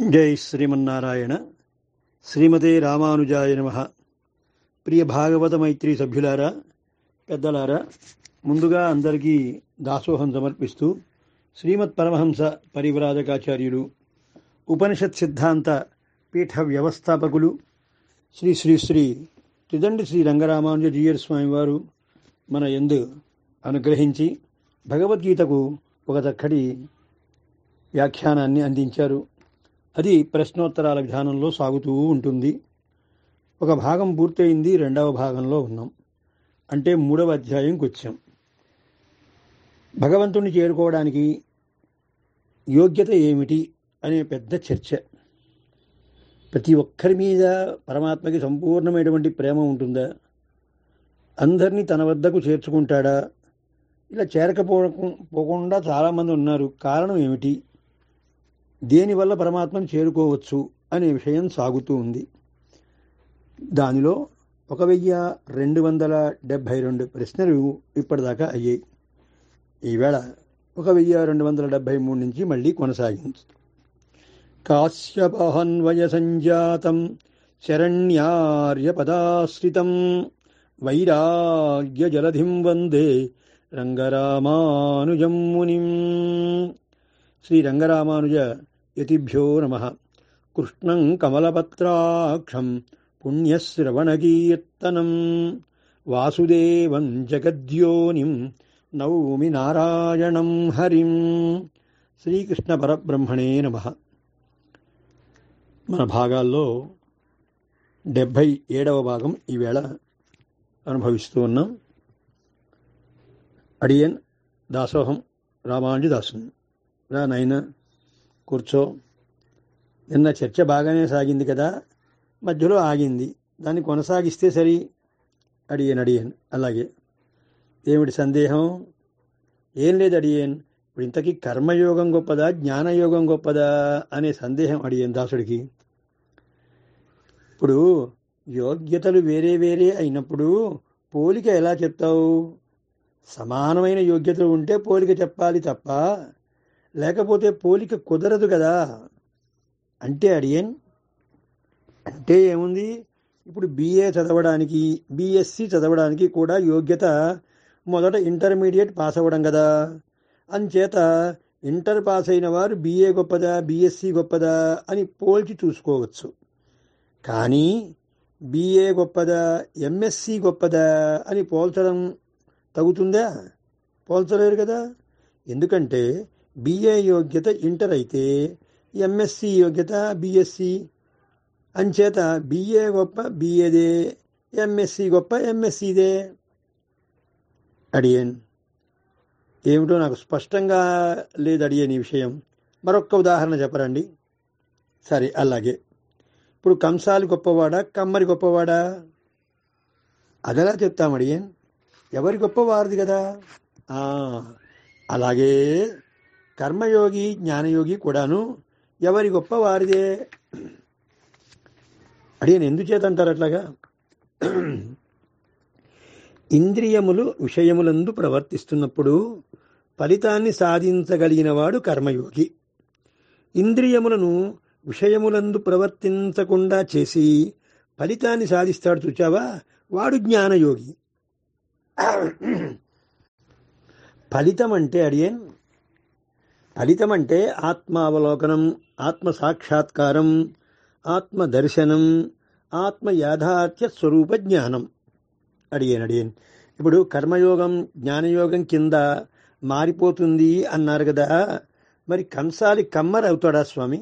జై శ్రీమన్నారాయణ శ్రీమతే రామానుజాయ నమ ప్రియ భాగవత మైత్రి సభ్యులారా పెద్దలారా ముందుగా అందరికీ దాసోహం సమర్పిస్తూ శ్రీమత్ పరమహంస పరివ్రాజకాచార్యులు ఉపనిషత్ సిద్ధాంత పీఠ వ్యవస్థాపకులు శ్రీ శ్రీ శ్రీ త్రిదండి శ్రీ రంగరామానుజ జీయర్ స్వామి వారు మన ఎందు అనుగ్రహించి భగవద్గీతకు ఒక చక్కటి వ్యాఖ్యానాన్ని అందించారు అది ప్రశ్నోత్తరాల విధానంలో సాగుతూ ఉంటుంది ఒక భాగం పూర్తయింది రెండవ భాగంలో ఉన్నాం అంటే మూడవ అధ్యాయంకి వచ్చాం భగవంతుణ్ణి చేరుకోవడానికి యోగ్యత ఏమిటి అనే పెద్ద చర్చ ప్రతి ఒక్కరి మీద పరమాత్మకి సంపూర్ణమైనటువంటి ప్రేమ ఉంటుందా అందరినీ తన వద్దకు చేర్చుకుంటాడా ఇలా చేరకపో పోకుండా చాలామంది ఉన్నారు కారణం ఏమిటి దేనివల్ల పరమాత్మను చేరుకోవచ్చు అనే విషయం సాగుతూ ఉంది దానిలో ఒక వెయ్యి రెండు వందల డెబ్భై రెండు ప్రశ్నలు ఇప్పటిదాకా అయ్యాయి ఈవేళ ఒక వెయ్యి రెండు వందల డెబ్భై మూడు నుంచి మళ్ళీ కొనసాగించు కాశ్యపహన్వయ సంజాతం శరణ్యార్యపదాశ్రితం వైరాగ్య జలధిం వందే రంగరామానుజం మునిం శ్రీ రంగరామానుజ యతిభ్యో నమ కృష్ణం కమలపత్రాక్షం పుణ్యశ్రవణకీర్తనం వాసుదేవం జగద్యోనిం నౌమి నారాయణం హరిం శ్రీకృష్ణ పరబ్రహ్మణే నమ మన భాగాల్లో డెబ్భై ఏడవ భాగం ఈవేళ అనుభవిస్తూ ఉన్నాం అడియన్ దాసోహం రామానుజి దాసుని రా నాయన కూర్చో నిన్న చర్చ బాగానే సాగింది కదా మధ్యలో ఆగింది దాన్ని కొనసాగిస్తే సరి అడియన్ అడియన్ అలాగే ఏమిటి సందేహం ఏం లేదు అడియన్ ఇప్పుడు ఇంతకీ కర్మయోగం గొప్పదా జ్ఞానయోగం గొప్పదా అనే సందేహం అడియన్ దాసుడికి ఇప్పుడు యోగ్యతలు వేరే వేరే అయినప్పుడు పోలిక ఎలా చెప్తావు సమానమైన యోగ్యతలు ఉంటే పోలిక చెప్పాలి తప్ప లేకపోతే పోలిక కుదరదు కదా అంటే అడియన్ అంటే ఏముంది ఇప్పుడు బీఏ చదవడానికి బీఎస్సీ చదవడానికి కూడా యోగ్యత మొదట ఇంటర్మీడియట్ పాస్ అవ్వడం కదా అంచేత ఇంటర్ పాస్ అయిన వారు బీఏ గొప్పదా బీఎస్సీ గొప్పదా అని పోల్చి చూసుకోవచ్చు కానీ బీఏ గొప్పదా ఎంఎస్సి గొప్పదా అని పోల్చడం తగుతుందా పోల్చలేరు కదా ఎందుకంటే బీఏ యోగ్యత ఇంటర్ అయితే ఎంఎస్సి యోగ్యత బీఎస్సి అంచేత బీఏ గొప్ప బీఏదే ఎంఎస్సి గొప్ప ఎంఎస్సిదే అడియన్ ఏమిటో నాకు స్పష్టంగా లేదు అడియన్ ఈ విషయం మరొక్క ఉదాహరణ చెప్పరండి సరే అలాగే ఇప్పుడు కంసాలి గొప్పవాడా కమ్మరి గొప్పవాడా అదెలా చెప్తాం అడియన్ ఎవరి గొప్పవారిది కదా అలాగే కర్మయోగి జ్ఞానయోగి కూడాను ఎవరి గొప్ప వారిదే అడిగిన ఎందుచేత అంటారు అట్లాగా ఇంద్రియములు విషయములందు ప్రవర్తిస్తున్నప్పుడు ఫలితాన్ని సాధించగలిగిన వాడు కర్మయోగి ఇంద్రియములను విషయములందు ప్రవర్తించకుండా చేసి ఫలితాన్ని సాధిస్తాడు చూచావా వాడు జ్ఞానయోగి ఫలితం అంటే అడియన్ ఫలితం అంటే ఆత్మావలోకనం ఆత్మ సాక్షాత్కారం ఆత్మ దర్శనం ఆత్మ యాథార్థ్య స్వరూప జ్ఞానం అడిగాను అడిగాను ఇప్పుడు కర్మయోగం జ్ఞానయోగం కింద మారిపోతుంది అన్నారు కదా మరి కంసాలి కమ్మరి అవుతాడా స్వామి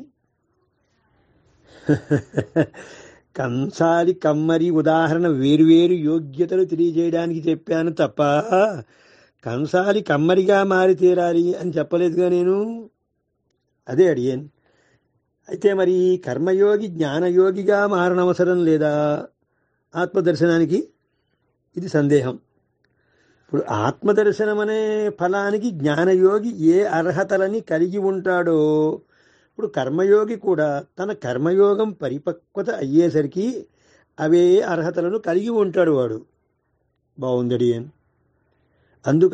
కంసాలి కమ్మరి ఉదాహరణ వేరువేరు యోగ్యతలు తెలియజేయడానికి చెప్పాను తప్ప కంసాలి కమ్మరిగా మారి తీరాలి అని చెప్పలేదుగా నేను అదే అడిగాను అయితే మరి కర్మయోగి జ్ఞానయోగిగా మారనవసరం లేదా ఆత్మదర్శనానికి ఇది సందేహం ఇప్పుడు ఆత్మదర్శనం అనే ఫలానికి జ్ఞానయోగి ఏ అర్హతలని కలిగి ఉంటాడో ఇప్పుడు కర్మయోగి కూడా తన కర్మయోగం పరిపక్వత అయ్యేసరికి అవే అర్హతలను కలిగి ఉంటాడు వాడు బాగుందడి అని అందుక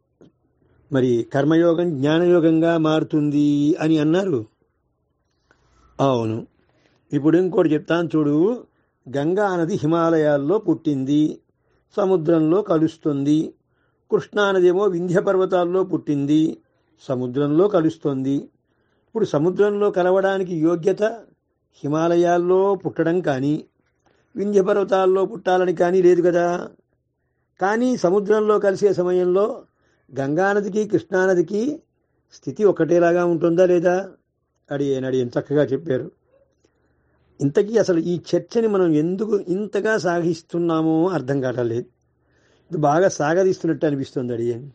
మరి కర్మయోగం జ్ఞానయోగంగా మారుతుంది అని అన్నారు అవును ఇప్పుడు ఇంకోటి చెప్తాను చూడు గంగా నది హిమాలయాల్లో పుట్టింది సముద్రంలో కలుస్తుంది కృష్ణా నది ఏమో వింధ్య పర్వతాల్లో పుట్టింది సముద్రంలో కలుస్తుంది ఇప్పుడు సముద్రంలో కలవడానికి యోగ్యత హిమాలయాల్లో పుట్టడం కానీ వింధ్య పర్వతాల్లో పుట్టాలని కానీ లేదు కదా కానీ సముద్రంలో కలిసే సమయంలో గంగానదికి కృష్ణానదికి స్థితి ఒకటేలాగా ఉంటుందా లేదా అడిగాను అడిగాను చక్కగా చెప్పారు ఇంతకీ అసలు ఈ చర్చని మనం ఎందుకు ఇంతగా సాగిస్తున్నామో అర్థం కావట్లేదు ఇది బాగా సాగదీస్తున్నట్టు అనిపిస్తుంది అడిగాను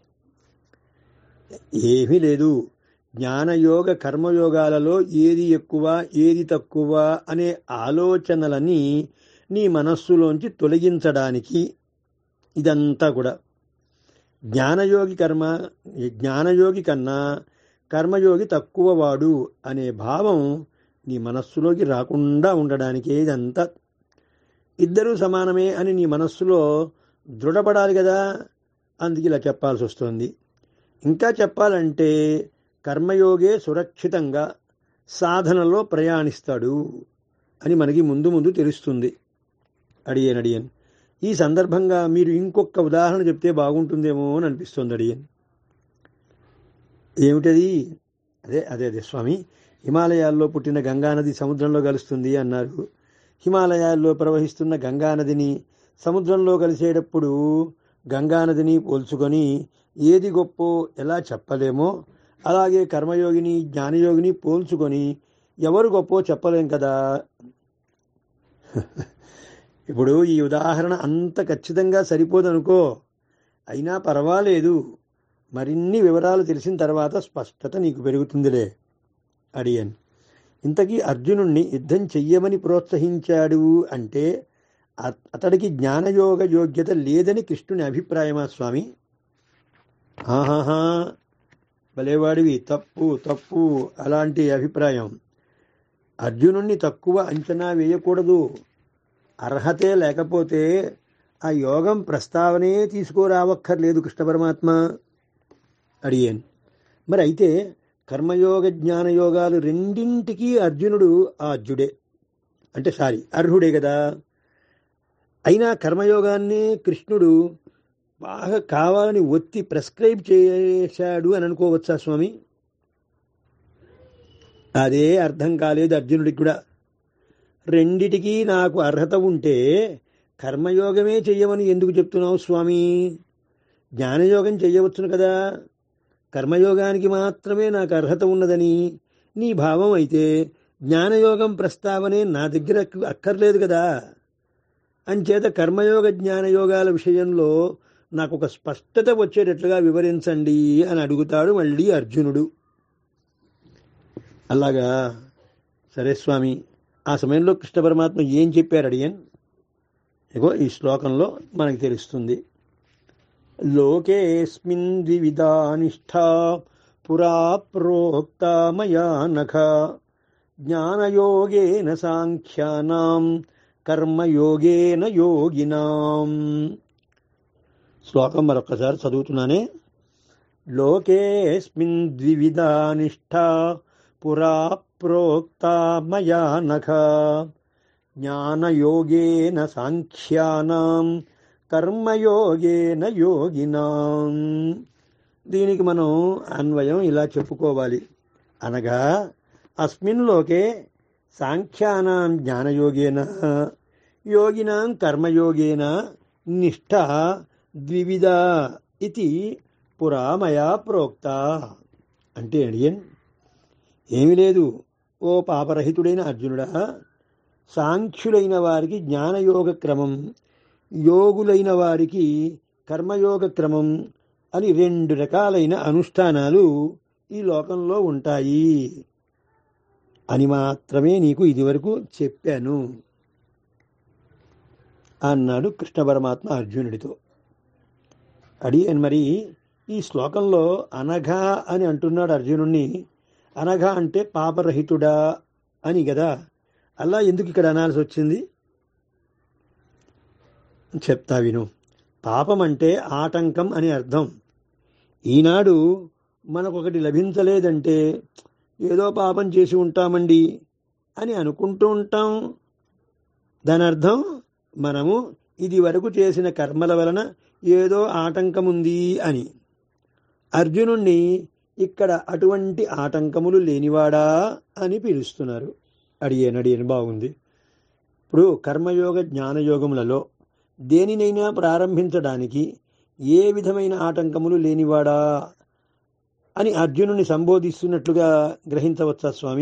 ఏమీ లేదు జ్ఞానయోగ కర్మయోగాలలో ఏది ఎక్కువ ఏది తక్కువ అనే ఆలోచనలని నీ మనస్సులోంచి తొలగించడానికి ఇదంతా కూడా జ్ఞానయోగి కర్మ జ్ఞానయోగి కన్నా కర్మయోగి తక్కువ వాడు అనే భావం నీ మనస్సులోకి రాకుండా ఉండడానికే ఇదంతా ఇద్దరూ సమానమే అని నీ మనస్సులో దృఢపడాలి కదా అందుకే ఇలా చెప్పాల్సి వస్తుంది ఇంకా చెప్పాలంటే కర్మయోగే సురక్షితంగా సాధనలో ప్రయాణిస్తాడు అని మనకి ముందు ముందు తెలుస్తుంది అడియన్ అడియన్ ఈ సందర్భంగా మీరు ఇంకొక ఉదాహరణ చెప్తే బాగుంటుందేమో అని అనిపిస్తుంది అడియన్ ఏమిటది అదే అదే అదే స్వామి హిమాలయాల్లో పుట్టిన గంగానది సముద్రంలో కలుస్తుంది అన్నారు హిమాలయాల్లో ప్రవహిస్తున్న గంగానదిని సముద్రంలో కలిసేటప్పుడు గంగానదిని పోల్చుకొని ఏది గొప్పో ఎలా చెప్పలేమో అలాగే కర్మయోగిని జ్ఞానయోగిని పోల్చుకొని ఎవరు గొప్పో చెప్పలేం కదా ఇప్పుడు ఈ ఉదాహరణ అంత ఖచ్చితంగా సరిపోదనుకో అయినా పర్వాలేదు మరిన్ని వివరాలు తెలిసిన తర్వాత స్పష్టత నీకు పెరుగుతుందిలే అడియన్ ఇంతకీ అర్జునుణ్ణి యుద్ధం చెయ్యమని ప్రోత్సహించాడు అంటే అతడికి జ్ఞానయోగ యోగ్యత లేదని కృష్ణుని అభిప్రాయమా స్వామి ఆహాహా భలేవాడివి తప్పు తప్పు అలాంటి అభిప్రాయం అర్జునుణ్ణి తక్కువ అంచనా వేయకూడదు అర్హతే లేకపోతే ఆ యోగం ప్రస్తావనే తీసుకురావక్కర్లేదు కృష్ణ పరమాత్మ అడిగాను మరి అయితే కర్మయోగ జ్ఞానయోగాలు రెండింటికి అర్జునుడు ఆ అర్జుడే అంటే సారీ అర్హుడే కదా అయినా కర్మయోగాన్ని కృష్ణుడు బాగా కావాలని ఒత్తి ప్రెస్క్రైబ్ చేశాడు అని అనుకోవచ్చా స్వామి అదే అర్థం కాలేదు అర్జునుడికి కూడా రెండిటికీ నాకు అర్హత ఉంటే కర్మయోగమే చెయ్యమని ఎందుకు చెప్తున్నావు స్వామి జ్ఞానయోగం చెయ్యవచ్చును కదా కర్మయోగానికి మాత్రమే నాకు అర్హత ఉన్నదని నీ భావం అయితే జ్ఞానయోగం ప్రస్తావనే నా దగ్గర అక్కర్లేదు కదా అంచేత కర్మయోగ జ్ఞానయోగాల విషయంలో నాకు ఒక స్పష్టత వచ్చేటట్లుగా వివరించండి అని అడుగుతాడు మళ్ళీ అర్జునుడు అలాగా సరే స్వామి ఆ సమయంలో కృష్ణ పరమాత్మ ఏం చెప్పారు అడియన్ ఇగో ఈ శ్లోకంలో మనకి తెలుస్తుంది లోకేస్మిన్ ద్వివిధానిష్టా పురా ప్రోక్త మయా నఖ జ్ఞానయోగేన సాంఖ్యానాం కర్మయోగేన యోగినాం శ్లోకం మరొకసారి చదువుతున్నానే లోకేస్మిన్ ద్వివిధానిష్టా పురా ప్రోక్త మయా నఖ జ్ఞానయోగేన సాంఖ్యానాం కర్మయోగేన యోగినాం దీనికి మనం అన్వయం ఇలా చెప్పుకోవాలి అనగా అస్మిన్ లోకే సాంఖ్యానాం జ్ఞానయోగేన యోగినాం కర్మయోగేన నిష్ఠ ద్వివిధ ఇది పురా మయా ప్రోక్త అంటే అడియన్ ఏమి లేదు ఓ పాపరహితుడైన అర్జునుడా సాంఖ్యులైన వారికి జ్ఞానయోగ క్రమం యోగులైన వారికి కర్మయోగ క్రమం అని రెండు రకాలైన అనుష్ఠానాలు ఈ లోకంలో ఉంటాయి అని మాత్రమే నీకు ఇదివరకు చెప్పాను అన్నాడు కృష్ణ పరమాత్మ అర్జునుడితో అడి మరి ఈ శ్లోకంలో అనఘ అని అంటున్నాడు అర్జునుణ్ణి అనఘ అంటే పాపరహితుడా అని కదా అలా ఎందుకు ఇక్కడ అనాల్సి వచ్చింది చెప్తా విను పాపం అంటే ఆటంకం అని అర్థం ఈనాడు మనకొకటి లభించలేదంటే ఏదో పాపం చేసి ఉంటామండి అని అనుకుంటూ ఉంటాం దాని అర్థం మనము ఇది వరకు చేసిన కర్మల వలన ఏదో ఆటంకం ఉంది అని అర్జునుణ్ణి ఇక్కడ అటువంటి ఆటంకములు లేనివాడా అని పిలుస్తున్నారు అడిగాను అడిగాను బాగుంది ఇప్పుడు కర్మయోగ జ్ఞానయోగములలో దేనినైనా ప్రారంభించడానికి ఏ విధమైన ఆటంకములు లేనివాడా అని అర్జునుని సంబోధిస్తున్నట్లుగా గ్రహించవచ్చా స్వామి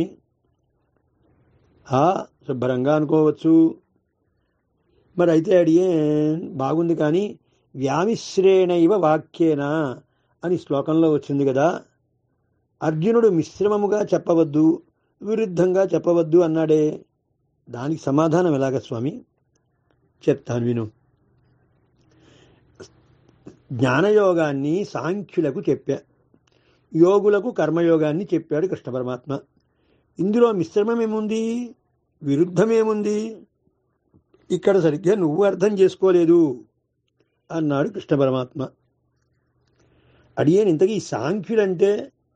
ఆ శుభ్రంగా అనుకోవచ్చు మరి అయితే అడిగే బాగుంది కానీ వ్యామిశ్రేణైవ వాక్యేనా అని శ్లోకంలో వచ్చింది కదా అర్జునుడు మిశ్రమముగా చెప్పవద్దు విరుద్ధంగా చెప్పవద్దు అన్నాడే దానికి సమాధానం ఎలాగ స్వామి చెప్తాను విను జ్ఞానయోగాన్ని సాంఖ్యులకు చెప్పా యోగులకు కర్మయోగాన్ని చెప్పాడు కృష్ణ పరమాత్మ ఇందులో మిశ్రమమేముంది విరుద్ధమేముంది ఇక్కడ సరిగ్గా నువ్వు అర్థం చేసుకోలేదు అన్నాడు కృష్ణ పరమాత్మ అడిగాను ఇంతకీ సాంఖ్యులంటే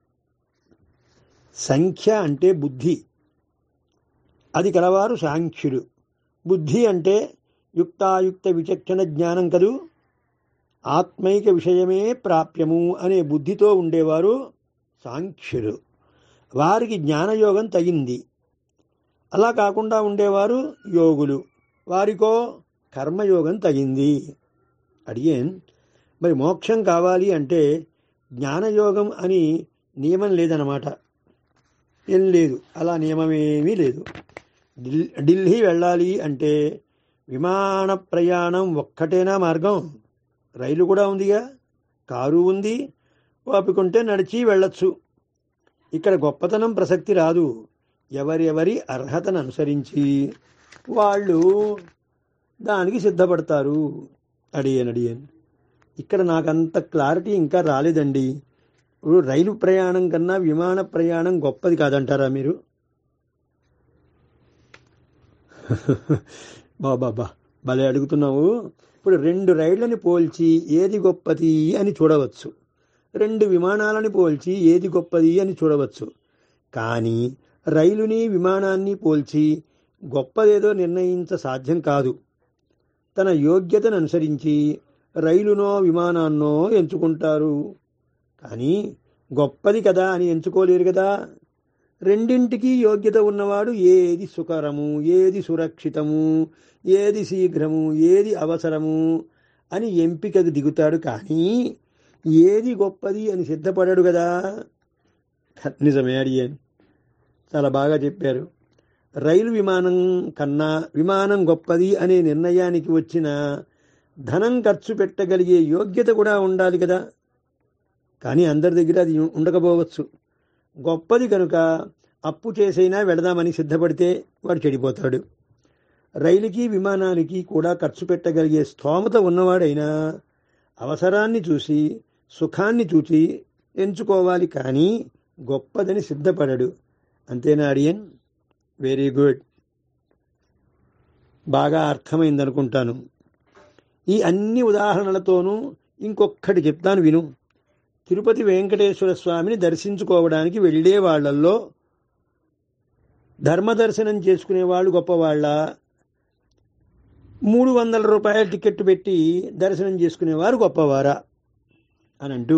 సంఖ్య అంటే బుద్ధి అది కలవారు సాంఖ్యులు బుద్ధి అంటే యుక్తాయుక్త విచక్షణ జ్ఞానం కదూ ఆత్మైక విషయమే ప్రాప్యము అనే బుద్ధితో ఉండేవారు సాంఖ్యులు వారికి జ్ఞానయోగం తగింది అలా కాకుండా ఉండేవారు యోగులు వారికో కర్మయోగం తగింది అడిగేన్ మరి మోక్షం కావాలి అంటే జ్ఞానయోగం అని నియమం లేదన్నమాట ఏం లేదు అలా నియమమేమీ లేదు ఢిల్ ఢిల్లీ వెళ్ళాలి అంటే విమాన ప్రయాణం ఒక్కటేనా మార్గం రైలు కూడా ఉందిగా కారు ఉంది ఓపికంటే నడిచి వెళ్ళొచ్చు ఇక్కడ గొప్పతనం ప్రసక్తి రాదు ఎవరెవరి అర్హతను అనుసరించి వాళ్ళు దానికి సిద్ధపడతారు అడిగాను అడిగాను ఇక్కడ నాకంత క్లారిటీ ఇంకా రాలేదండి ఇప్పుడు రైలు ప్రయాణం కన్నా విమాన ప్రయాణం గొప్పది కాదంటారా మీరు బాబా భలే అడుగుతున్నావు ఇప్పుడు రెండు రైళ్లని పోల్చి ఏది గొప్పది అని చూడవచ్చు రెండు విమానాలని పోల్చి ఏది గొప్పది అని చూడవచ్చు కానీ రైలుని విమానాన్ని పోల్చి గొప్పదేదో నిర్ణయించ సాధ్యం కాదు తన యోగ్యతను అనుసరించి రైలునో విమానాన్నో ఎంచుకుంటారు కానీ గొప్పది కదా అని ఎంచుకోలేరు కదా రెండింటికి యోగ్యత ఉన్నవాడు ఏది సుకరము ఏది సురక్షితము ఏది శీఘ్రము ఏది అవసరము అని ఎంపికకు దిగుతాడు కానీ ఏది గొప్పది అని సిద్ధపడాడు కదా నిజమే అడిగాను చాలా బాగా చెప్పారు రైలు విమానం కన్నా విమానం గొప్పది అనే నిర్ణయానికి వచ్చిన ధనం ఖర్చు పెట్టగలిగే యోగ్యత కూడా ఉండాలి కదా కానీ అందరి దగ్గర అది ఉండకపోవచ్చు గొప్పది కనుక అప్పు చేసైనా వెళదామని సిద్ధపడితే వాడు చెడిపోతాడు రైలుకి విమానానికి కూడా ఖర్చు పెట్టగలిగే స్తోమత ఉన్నవాడైనా అవసరాన్ని చూసి సుఖాన్ని చూసి ఎంచుకోవాలి కానీ గొప్పదని సిద్ధపడడు అంతేనా అడియన్ వెరీ గుడ్ బాగా అర్థమైందనుకుంటాను ఈ అన్ని ఉదాహరణలతోనూ ఇంకొక్కటి చెప్తాను విను తిరుపతి వెంకటేశ్వర స్వామిని దర్శించుకోవడానికి వెళ్ళే వాళ్ళల్లో ధర్మదర్శనం చేసుకునే వాళ్ళు గొప్పవాళ్ళ మూడు వందల రూపాయల టికెట్ పెట్టి దర్శనం చేసుకునేవారు గొప్పవారా అని అంటూ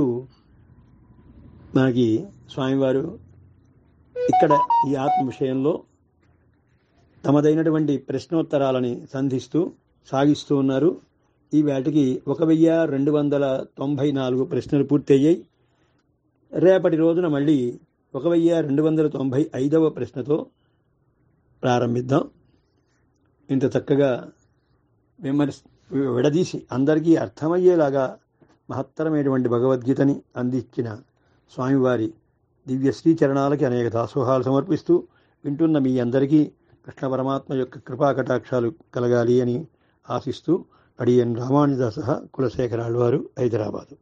మనకి స్వామివారు ఇక్కడ ఈ ఆత్మ విషయంలో తమదైనటువంటి ప్రశ్నోత్తరాలని సంధిస్తూ సాగిస్తూ ఉన్నారు ఈ వేటకి ఒక వెయ్యి రెండు వందల తొంభై నాలుగు ప్రశ్నలు పూర్తయ్యాయి రేపటి రోజున మళ్ళీ ఒక వెయ్యి రెండు వందల తొంభై ఐదవ ప్రశ్నతో ప్రారంభిద్దాం ఇంత చక్కగా విమర్శ విడదీసి అందరికీ అర్థమయ్యేలాగా మహత్తరమైనటువంటి భగవద్గీతని అందించిన స్వామివారి దివ్య శ్రీచరణాలకి అనేక దాసోహాలు సమర్పిస్తూ వింటున్న మీ అందరికీ కృష్ణ పరమాత్మ యొక్క కృపా కటాక్షాలు కలగాలి అని ఆశిస్తూ అడియన్ రామానుదాస కులశేఖరాలు వారు హైదరాబాదు